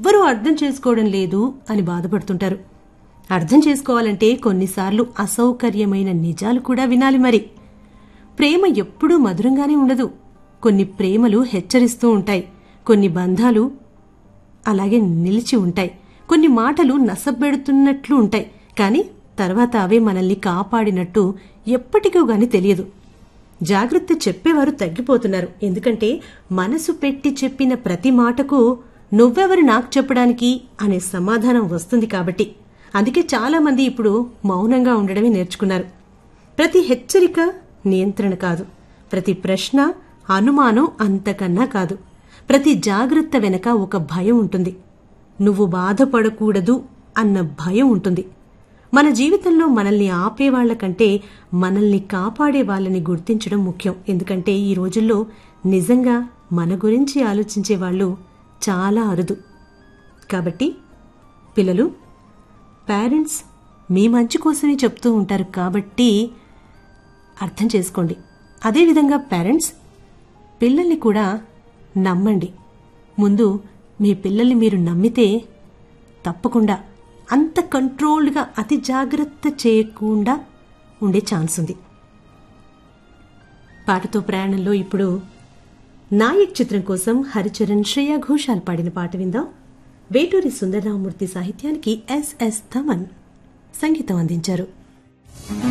ఎవ్వరూ అర్థం చేసుకోవడం లేదు అని బాధపడుతుంటారు అర్థం చేసుకోవాలంటే కొన్నిసార్లు అసౌకర్యమైన నిజాలు కూడా వినాలి మరి ప్రేమ ఎప్పుడూ మధురంగానే ఉండదు కొన్ని ప్రేమలు హెచ్చరిస్తూ ఉంటాయి కొన్ని బంధాలు అలాగే నిలిచి ఉంటాయి కొన్ని మాటలు నసబెడుతున్నట్లు ఉంటాయి కానీ తర్వాత అవే మనల్ని కాపాడినట్టు ఎప్పటికో గాని తెలియదు జాగ్రత్త చెప్పేవారు తగ్గిపోతున్నారు ఎందుకంటే మనసు పెట్టి చెప్పిన ప్రతి మాటకు నువ్వెవరు నాకు చెప్పడానికి అనే సమాధానం వస్తుంది కాబట్టి అందుకే చాలా మంది ఇప్పుడు మౌనంగా ఉండడమే నేర్చుకున్నారు ప్రతి హెచ్చరిక నియంత్రణ కాదు ప్రతి ప్రశ్న అనుమానం అంతకన్నా కాదు ప్రతి జాగ్రత్త వెనక ఒక భయం ఉంటుంది నువ్వు బాధపడకూడదు అన్న భయం ఉంటుంది మన జీవితంలో మనల్ని ఆపేవాళ్ల కంటే మనల్ని కాపాడే వాళ్ళని గుర్తించడం ముఖ్యం ఎందుకంటే ఈ రోజుల్లో నిజంగా మన గురించి ఆలోచించే వాళ్ళు చాలా అరుదు కాబట్టి పిల్లలు పేరెంట్స్ మీ మంచి కోసమే చెప్తూ ఉంటారు కాబట్టి అర్థం చేసుకోండి అదేవిధంగా పేరెంట్స్ పిల్లల్ని కూడా నమ్మండి ముందు మీ పిల్లల్ని మీరు నమ్మితే తప్పకుండా అంత కంట్రోల్డ్గా అతి జాగ్రత్త చేయకుండా ఉండే ఛాన్స్ ఉంది పాటతో ప్రయాణంలో ఇప్పుడు నాయక్ చిత్రం కోసం హరిచరణ్ శ్రేయా ఘోషాల్ పాడిన పాట విందాం వేటూరి సుందరరామూర్తి సాహిత్యానికి ఎస్ఎస్ థమన్ సంగీతం అందించారు